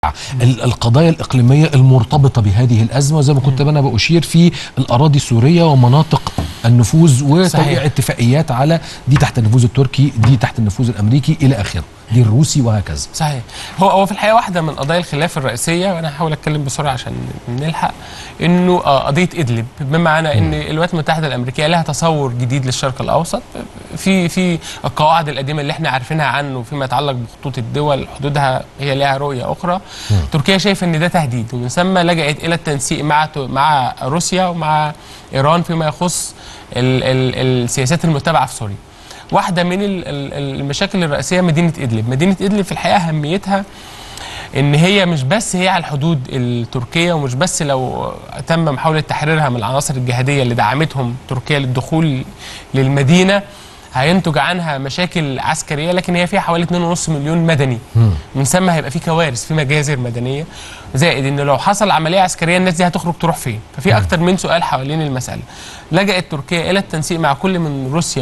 القضايا الإقليمية المرتبطة بهذه الأزمة وزي ما كنت أنا بأشير في الأراضي السورية ومناطق النفوذ وتوقيع اتفاقيات على دي تحت النفوذ التركي دي تحت النفوذ الأمريكي إلى آخره دي الروسي وهكذا صحيح هو هو في الحقيقه واحده من قضايا الخلاف الرئيسيه وانا هحاول اتكلم بسرعه عشان نلحق انه آه قضيه ادلب بمعنى ان الولايات المتحده الامريكيه لها تصور جديد للشرق الاوسط في في القواعد القديمه اللي احنا عارفينها عنه فيما يتعلق بخطوط الدول حدودها هي لها رؤيه اخرى تركيا شايفه ان ده تهديد ومن ثم لجأت الى التنسيق مع مع روسيا ومع ايران فيما يخص ال ال السياسات المتبعه في سوريا واحده من المشاكل الرئيسيه مدينه ادلب مدينه ادلب في الحقيقه اهميتها ان هي مش بس هي على الحدود التركيه ومش بس لو تم محاوله تحريرها من العناصر الجهاديه اللي دعمتهم تركيا للدخول للمدينه هينتج عنها مشاكل عسكريه لكن هي فيها حوالي 2.5 مليون مدني من ثم هيبقى في كوارث في مجازر مدنيه زائد ان لو حصل عمليه عسكريه الناس دي هتخرج تروح فين ففي اكتر من سؤال حوالين المساله لجأت تركيا الى التنسيق مع كل من روسيا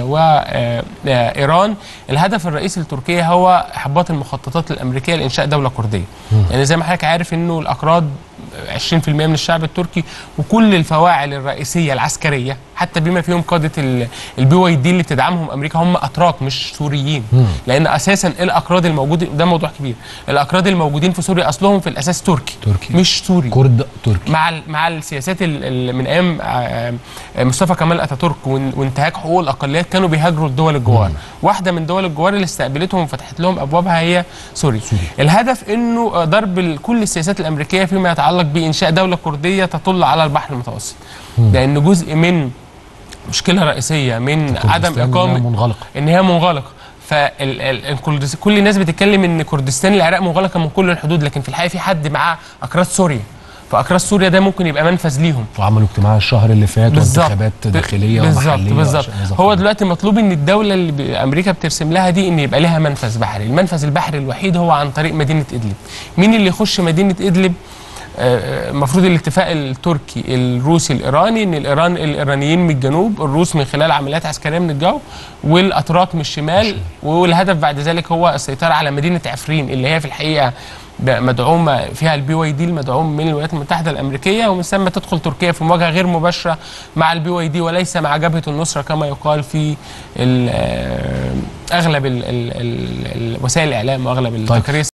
وايران الهدف الرئيسي لتركيا هو احباط المخططات الامريكيه لانشاء دوله كرديه يعني زي ما حضرتك عارف انه الاكراد 20% من الشعب التركي وكل الفواعل الرئيسيه العسكريه حتى بما فيهم قاده البي واي دي اللي بتدعمهم امريكا هم اتراك مش سوريين مم. لان اساسا الاكراد الموجودين ده موضوع كبير الاكراد الموجودين في سوريا اصلهم في الاساس تركي, تركي. مش سوري كرد تركي مع مع السياسات من ايام مصطفى كمال اتاتورك وانتهاك حقوق الاقليات كانوا بيهاجروا لدول الجوار واحده من دول الجوار اللي استقبلتهم وفتحت لهم ابوابها هي سوريا سوري. الهدف انه ضرب كل السياسات الامريكيه فيما يتعلق بانشاء دوله كرديه تطل على البحر المتوسط لان جزء من مشكله رئيسيه من عدم اقامه منغلقه ان هي منغلقه فكل الناس بتتكلم ان كردستان العراق منغلقه من كل الحدود لكن في الحقيقه في حد معاه اكراد سوريا فاكراد سوريا ده ممكن يبقى منفذ ليهم وعملوا اجتماع الشهر اللي فات وانتخابات داخليه بالزبط ومحليه بالظبط هو دلوقتي مطلوب ان الدوله اللي امريكا بترسم لها دي ان يبقى لها منفذ بحري المنفذ البحري الوحيد هو عن طريق مدينه ادلب مين اللي يخش مدينه ادلب المفروض الاتفاق التركي الروسي الايراني ان الايران الايرانيين من الجنوب الروس من خلال عمليات عسكريه من الجو والاتراك من الشمال والهدف بعد ذلك هو السيطره على مدينه عفرين اللي هي في الحقيقه مدعومه فيها البي واي دي المدعوم من الولايات المتحده الامريكيه ومن ثم تدخل تركيا في مواجهه غير مباشره مع البي واي دي وليس مع جبهه النصره كما يقال في ال اغلب ال ال ال وسائل الاعلام واغلب التقارير